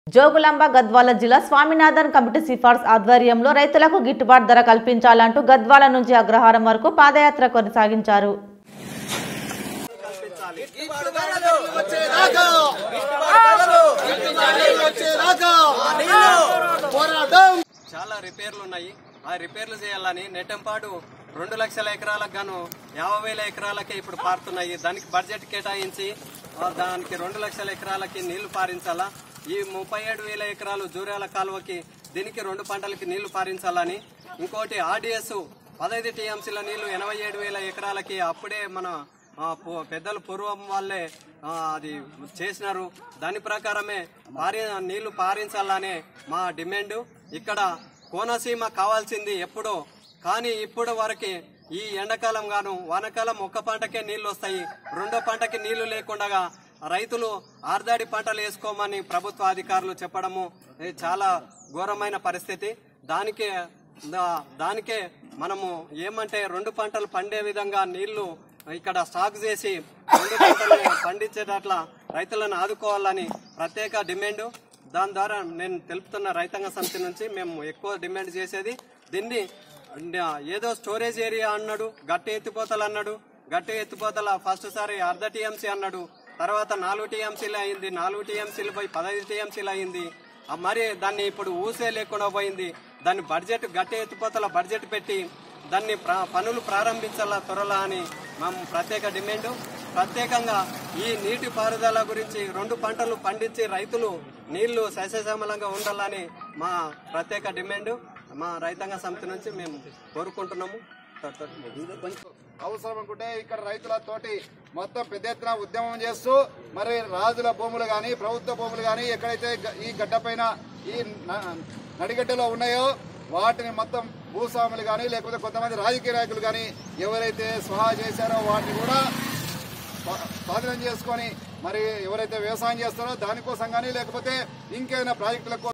జోగులాంబ గద్వాల జిల్లా స్వామినాథన్ కమిటీ సిఫార్సు ఆధ్వర్యంలో రైతులకు గిట్టుబాటు ధర కల్పించాలంటూ గద్వాల నుంచి అగ్రహారం వరకు పాదయాత్ర కొనసాగించారు వచ్చేదాకా వచ్చేదాకా పోరాటం చాలా రిపేర్లు ఉన్నాయి ఆ రిపేర్లు చేయాలని నెట్టంపాడు రెండు లక్షల ఎకరాలకు గాను యాభై వేల ఎకరాలకే ఇప్పుడు పారుతున్నాయి దానికి బడ్జెట్ కేటాయించి ఆ దానికి రెండు లక్షల ఎకరాలకి నీళ్లు పారించాలా ఈ ముప్పై ఏడు వేల ఎకరాలు జూరాల కాలువకి దీనికి రెండు పంటలకి నీళ్లు పారించాలని ఇంకోటి ఆర్డీఎస్ పదహైదు టీఎంసీల నీళ్లు ఎనభై ఏడు వేల ఎకరాలకి అప్పుడే మన ఆ, పు- పెద్దలు పూర్వం వాళ్ళే ఆ, అది చేసినారు దాని ప్రకారమే పారి నీళ్లు పారించాలనే మా డిమాండ్ ఇక్కడ కోనసీమ కావాల్సింది ఎప్పుడో కానీ ఇప్పుడు వరకు ఈ ఎండాకాలం గాను వానాకాలం ఒక్క పంటకే నీళ్లు వస్తాయి రెండో పంటకి నీళ్లు లేకుండా రైతులు ఆర్దాడి పంటలు వేసుకోమని ప్రభుత్వ అధికారులు చెప్పడము ఇది చాలా ఘోరమైన పరిస్థితి దానికి దా- దానికే మనము ఏమంటే రెండు పంటలు పండే విధంగా నీళ్లు ఇక్కడ స్టాక్ చేసి రెండు పంటలు పండించేటట్ల రైతులను ఆదుకోవాలని ప్రత్యేక డిమాండ్ దాని ద్వారా నేను తెలుపుతున్న రైతాంగ సమితి నుంచి మేము ఎక్కువ డిమాండ్ చేసేది దీన్ని ఏదో స్టోరేజ్ ఏరియా అన్నాడు గట్టి ఎత్తిపోతలు అన్నాడు గట్టి ఎత్తిపోతల ఫస్ట్ సారి అర్ధ టీఎంసీ అన్నాడు తర్వాత నాలుగు టీఎంసీలు అయింది నాలుగు టీఎంసీలు పోయి పదహైదు టీఎంసీలు అయింది ఆ మరి దాన్ని ఇప్పుడు ఊసే లేకుండా పోయింది దాన్ని బడ్జెట్ గట్టి ఎత్తిపోతల బడ్జెట్ పెట్టి దాన్ని ప్ర- పనులు ప్రారంభించాలా త్వరలో అని మేము ప్రత్యేక డిమాండ్ ప్రత్యేకంగా ఈ నీటి పారుదల గురించి రెండు పంటలు పండించి రైతులు నీళ్లు సస్యశ్యామలంగా ఉండాలని మా ప్రత్యేక డిమాండ్ మా రైతాంగ సమితి నుంచి మేము కోరుకుంటున్నాము అవసరం అనుకుంటే ఇక్కడ రైతులతోటి మొత్తం పెద్ద ఎత్తున ఉద్యమం చేస్తూ మరి రాజుల భూములు గాని ప్రభుత్వ భూములు గాని ఎక్కడైతే గ- ఈ గడ్డ పైన ఈ న- నడిగడ్డలో ఉన్నాయో వాటిని మొత్తం భూస్వాములు గాని లేకపోతే కొంతమంది రాజకీయ నాయకులు గాని ఎవరైతే స్వహా చేశారో వాటిని కూడా స్వా- స్వాధీనం చేసుకొని మరి ఎవరైతే వ్యవసాయం చేస్తారో దానికోసం కానీ లేకపోతే ఇంకేదైనా ప్రాజెక్టుల కోసం